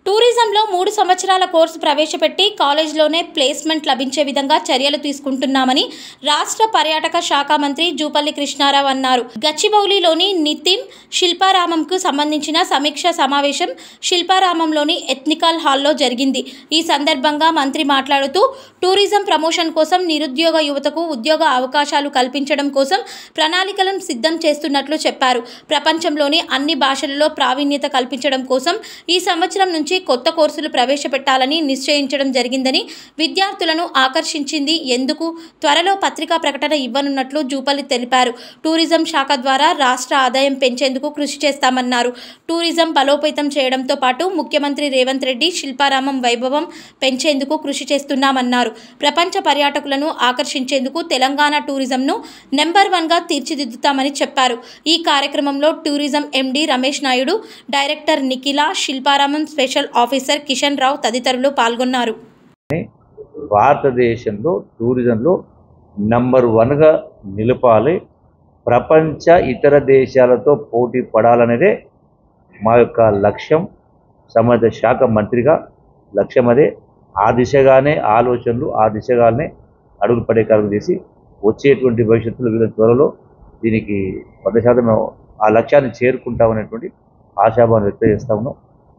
టూరిజంలో మూడు సంవత్సరాల కోర్సు ప్రవేశపెట్టి కాలేజ్లోనే ప్లేస్మెంట్ లభించే విధంగా చర్యలు తీసుకుంటున్నామని రాష్ట్ర పర్యాటక శాఖ మంత్రి జూపల్లి కృష్ణారావు అన్నారు గచ్చిబౌలిలోని నితిన్ శిల్పారామంకు సంబంధించిన సమీక్ష సమావేశం శిల్పారామంలోని ఎథ్నికల్ హాల్లో జరిగింది ఈ సందర్భంగా మంత్రి మాట్లాడుతూ టూరిజం ప్రమోషన్ కోసం నిరుద్యోగ యువతకు ఉద్యోగ అవకాశాలు కల్పించడం కోసం ప్రణాళికలను సిద్ధం చేస్తున్నట్లు చెప్పారు ప్రపంచంలోని అన్ని భాషలలో ప్రావీణ్యత కల్పించడం కోసం ఈ సంవత్సరం నుంచి కొత్త కోర్సులు ప్రవేశపెట్టాలని నిశ్చయించడం జరిగిందని విద్యార్థులను ఆకర్షించింది ఎందుకు త్వరలో పత్రికా ప్రకటన ఇవ్వనున్నట్లు జూపల్లి తెలిపారు టూరిజం శాఖ ద్వారా రాష్ట్ర ఆదాయం పెంచేందుకు కృషి చేస్తామన్నారు టూరిజం బలోపేతం చేయడంతో పాటు ముఖ్యమంత్రి రేవంత్ రెడ్డి శిల్పారామం వైభవం పెంచేందుకు కృషి చేస్తున్నామన్నారు ప్రపంచ పర్యాటకులను ఆకర్షించేందుకు తెలంగాణ టూరిజంను నెంబర్ వన్గా తీర్చిదిద్దుతామని చెప్పారు ఈ కార్యక్రమంలో tourism MD Ramesh Naidu director Nikhila Shilparamam special officer Kishan Rao తదితరులు పాల్గొన్నారు భారతదేశంలో టూరిజంలో నంబర్ వన్గా నిలపాలి ప్రపంచ ఇతర దేశాలతో పోటీ పడాలనేదే మా యొక్క లక్ష్యం సంబంధిత శాఖ మంత్రిగా లక్ష్యం అదే ఆ దిశగానే ఆలోచనలు ఆ దిశగానే అడుగులు పడే కార్యక్రమం చేసి వచ్చేటువంటి భవిష్యత్తులో వీళ్ళ త్వరలో దీనికి వంద శాతం మేము ఆ లక్ష్యాన్ని చేరుకుంటామనేటువంటి ఆశాభావం వ్యక్తం చేస్తా ఉన్నాం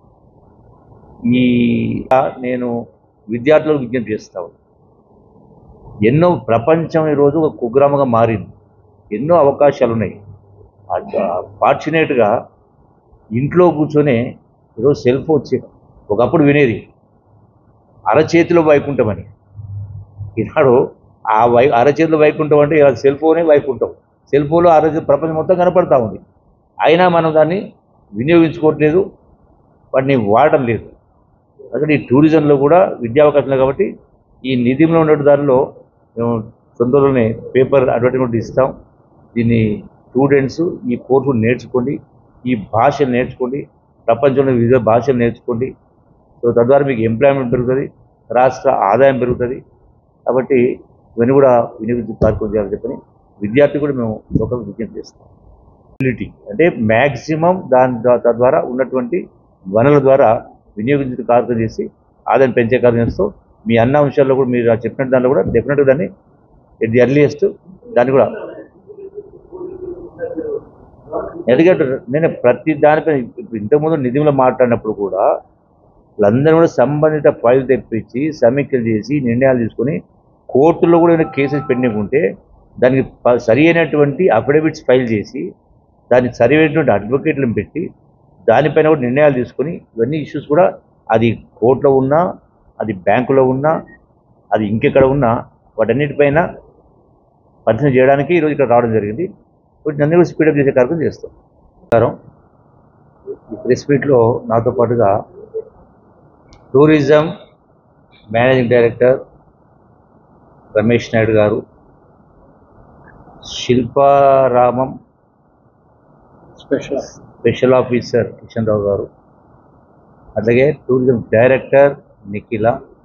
ఈ నేను విద్యార్థులకు విజ్ఞప్తి చేస్తా ఉన్నాను ఎన్నో ప్రపంచం ఈరోజు ఒక కుగ్రామంగా మారింది ఎన్నో అవకాశాలు ఉన్నాయి ఫార్చునేట్గా ఇంట్లో కూర్చొని ఈరోజు సెల్ ఫోన్ వచ్చి ఒకప్పుడు వినేది అరచేతిలో వైకుంఠమని ఈనాడు ఆ వై అరచేతిలో వైకుంఠం అంటే ఇలా సెల్ ఫోనే వైకుంఠం సెల్ ఫోన్లో అరచే ప్రపంచం మొత్తం కనపడతా ఉంది అయినా మనం దాన్ని వినియోగించుకోవట్లేదు వాటిని వాడటం లేదు అక్కడ ఈ టూరిజంలో కూడా విద్యా అవకాశాలు కాబట్టి ఈ నిధిలో ఉన్న దానిలో మేము తొందరలోనే పేపర్ అడ్వర్టైజ్మెంట్ ఇస్తాం దీన్ని స్టూడెంట్స్ ఈ కోర్సు నేర్చుకోండి ఈ భాషలు నేర్చుకోండి ప్రపంచంలో వివిధ భాషలు నేర్చుకోండి సో తద్వారా మీకు ఎంప్లాయ్మెంట్ పెరుగుతుంది రాష్ట్ర ఆదాయం పెరుగుతుంది కాబట్టి ఇవన్నీ కూడా వినియోగించి కార్యక్రమం చేయాలని చెప్పని విద్యార్థి కూడా మేము ఒక విజ్ఞప్తి చేస్తాం ఫెసిలిటీ అంటే మ్యాక్సిమం దాని ద్వా- తద్వారా ఉన్నటువంటి వనరుల ద్వారా వినియోగించిన కార్యక్రమం చేసి ఆదాయం పెంచే కార్యక్రమం చేస్తూ మీ అన్న అంశాల్లో కూడా మీరు చెప్పినట్టు దాంట్లో కూడా డెఫినెట్గా దాన్ని ఎట్ ది ఎర్లియస్ట్ దాన్ని కూడా ఎందుకంటే నేను ప్రతి దానిపై ఇప్పుడు ఇంతకుముందు నిధులు మాట్లాడినప్పుడు కూడా వాళ్ళందరూ కూడా సంబంధిత ఫైల్ తెప్పించి సమీక్షలు చేసి నిర్ణయాలు తీసుకొని కోర్టులో కూడా ఏమైనా కేసెస్ పెండింగ్ ఉంటే దానికి ప- సరి అయినటువంటి అఫిడవిట్స్ ఫైల్ చేసి దానికి సరి అయినటువంటి అడ్వకేట్లను పెట్టి దానిపైన కూడా నిర్ణయాలు తీసుకొని ఇవన్నీ ఇష్యూస్ కూడా అది కోర్టులో ఉన్నా అది బ్యాంకులో ఉన్నా అది ఇంకెక్కడ ఉన్నా వాటన్నిటిపైన పరిశీలన చేయడానికి ఈరోజు ఇక్కడ రావడం జరిగింది వీటిని అన్ని కూడా స్పీడప్ చేసే కార్యక్రమం చేస్తాం నమస్కారం ఈ ప్రెస్ మీట్లో నాతో పాటుగా tourism managing director Ramesh Naidu garu Shilparamam special special officer Kishan Rao garu అలాగే టూరిజం డైరెక్టర్ నిఖిల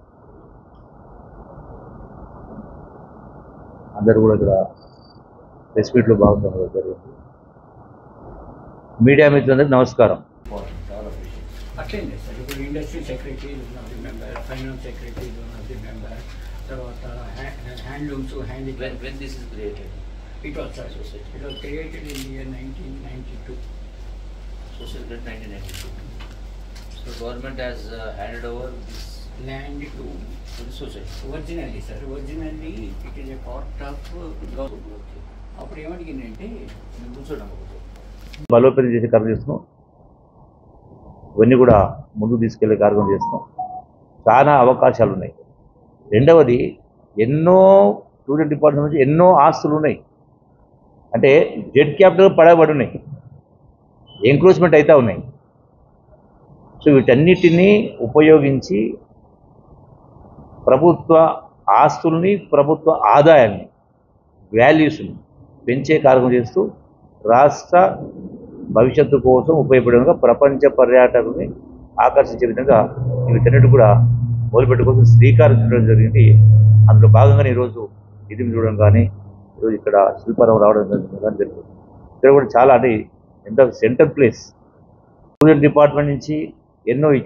అందరు కూడా ఇక్కడ ప్రెస్ మీట్లో భాగస్వామ్యం జరిగింది మీడియా మిత్రులందరికీ నమస్కారం అట్లయింది సార్ ఇప్పుడు industry secretary one of the member finance secretary one of the member తర్వాత handlooms When, handicraft when this is created, it was sir it was created in year nineteen ninety two social credit 1992. So government has uh, handed over this land to to the society. Originally sir originally it is a part of government అప్పుడు ఏమడిగిందంటే నేను కూర్చోండి అమ్మ, కూర్చోండి. బలోపేతం చేసే కార్యక్రమం చేస్తున్నాం ఇవన్నీ కూడా ముందుకు తీసుకెళ్లే కార్యక్రమం చేస్తున్నాం చాలా అవకాశాలు ఉన్నాయి రెండవది ఎన్నో టూరిజం డిపార్ట్మెంట్ నుంచి ఎన్నో ఆస్తులు ఉన్నాయి అంటే జెడ్ క్యాపిటల్ పడబడి ఉన్నాయి ఎంక్రోచ్మెంట్ అయితే ఉన్నాయి సో వీటన్నిటినీ ఉపయోగించి ప్రభుత్వ ఆస్తుల్ని ప్రభుత్వ ఆదాయాన్ని వాల్యూస్ని పెంచే కార్యక్రమం చేస్తూ రాష్ట్ర భవిష్యత్తు కోసం ఉపయోగపడే విధంగా ప్రపంచ పర్యాటకుల్ని ఆకర్షించే విధంగా వీటన్నిటి కూడా మొదలుపెట్టుకోసం శ్రీకారం చుట్టడం జరిగింది అందులో భాగంగానే ఈరోజు ఇది చూడడం కానీ ఈరోజు ఇక్కడ శిల్పారావు రావడం కానీ జరిగింది ఇక్కడ కూడా చాలా అంటే ఎంత సెంటర్ ప్లేస్ టూరిజం డిపార్ట్మెంట్ నుంచి ఎన్నో ఇచ్చింది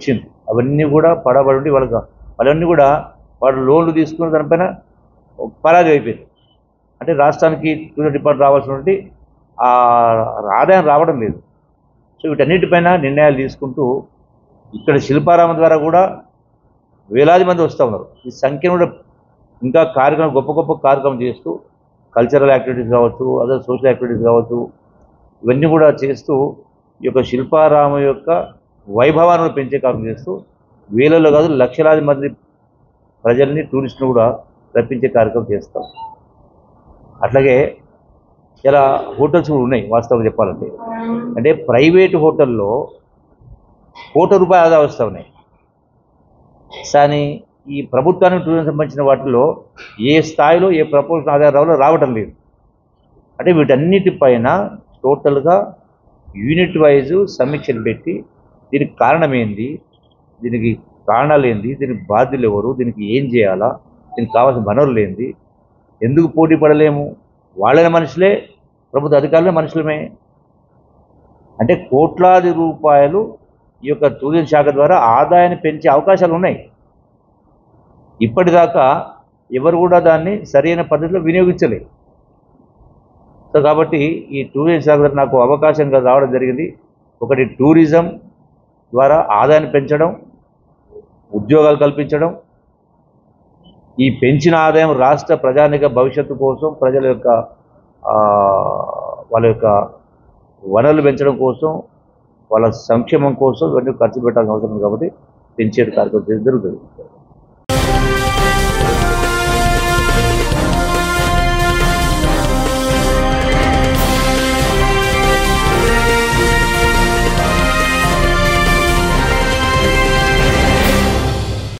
అవన్నీ కూడా పడబడి వాళ్ళకి వాళ్ళన్నీ కూడా వాళ్ళు లోన్లు తీసుకున్న దానిపైన పరాజు అయిపోయింది అంటే రాష్ట్రానికి టూరిజం డిపార్ట్మెంట్ రావాల్సినటువంటి ఆ ఆదాయం రావడం లేదు సో వీటన్నిటిపైన నిర్ణయాలు తీసుకుంటూ ఇక్కడ శిల్పారామం ద్వారా కూడా వేలాది మంది వస్తూ ఉన్నారు ఈ సంఖ్యను కూడా ఇంకా కార్యక్రమం గొప్ప గొప్ప కార్యక్రమం చేస్తూ కల్చరల్ యాక్టివిటీస్ కావచ్చు అదర్ సోషల్ యాక్టివిటీస్ కావచ్చు ఇవన్నీ కూడా చేస్తూ ఈ యొక్క శిల్పారామం యొక్క వైభవాన్ని పెంచే కార్యక్రమం చేస్తూ వేలలో కాదు లక్షలాది మంది ప్రజల్ని టూరిస్టులు కూడా రప్పించే కార్యక్రమం చేస్తాం అట్లాగే ఇలా హోటల్స్ కూడా ఉన్నాయి వాస్తవం చెప్పాలంటే అంటే ప్రైవేట్ హోటల్లో కోట్ల రూపాయల ఆదా వస్తూ ఉన్నాయి కానీ ఈ ప్రభుత్వానికి టూరిజం సంబంధించిన వాటిలో ఏ స్థాయిలో ఏ ప్రపోజల్ ఆదాయం రావాలో రావటం లేదు అంటే వీటన్నిటిపైన టోటల్గా యూనిట్ వైజ్ సమీక్షలు పెట్టి దీనికి కారణం ఏంది దీనికి కారణాలు ఏంది దీనికి బాధ్యులు ఎవరు దీనికి ఏం చేయాలా దీనికి కావాల్సిన వనరులు ఏంది ఎందుకు పోటీ పడలేము వాళ్ళని మనుషులే ప్రభుత్వ అధికారులే మనుషులమే అంటే కోట్లాది రూపాయలు ఈ యొక్క టూరిజం శాఖ ద్వారా ఆదాయాన్ని పెంచే అవకాశాలు ఉన్నాయి ఇప్పటిదాకా ఎవరు కూడా దాన్ని సరైన పద్ధతిలో వినియోగించలేదు సో కాబట్టి ఈ టూరిజం శాఖ ద్వారా నాకు అవకాశంగా రావడం జరిగింది ఒకటి టూరిజం ద్వారా ఆదాయాన్ని పెంచడం ఉద్యోగాలు కల్పించడం ఈ పెంచిన ఆదాయం రాష్ట్ర ప్రజానిక భవిష్యత్తు కోసం ప్రజల యొక్క ఆ, వాళ్ళ యొక్క వనరులు పెంచడం కోసం వాళ్ళ సంక్షేమం కోసం ఇవన్నీ ఖర్చు పెట్టాల్సిన అవసరం ఉంది కాబట్టి పెంచే కార్యక్రమం చేయడం జరుగుతుంది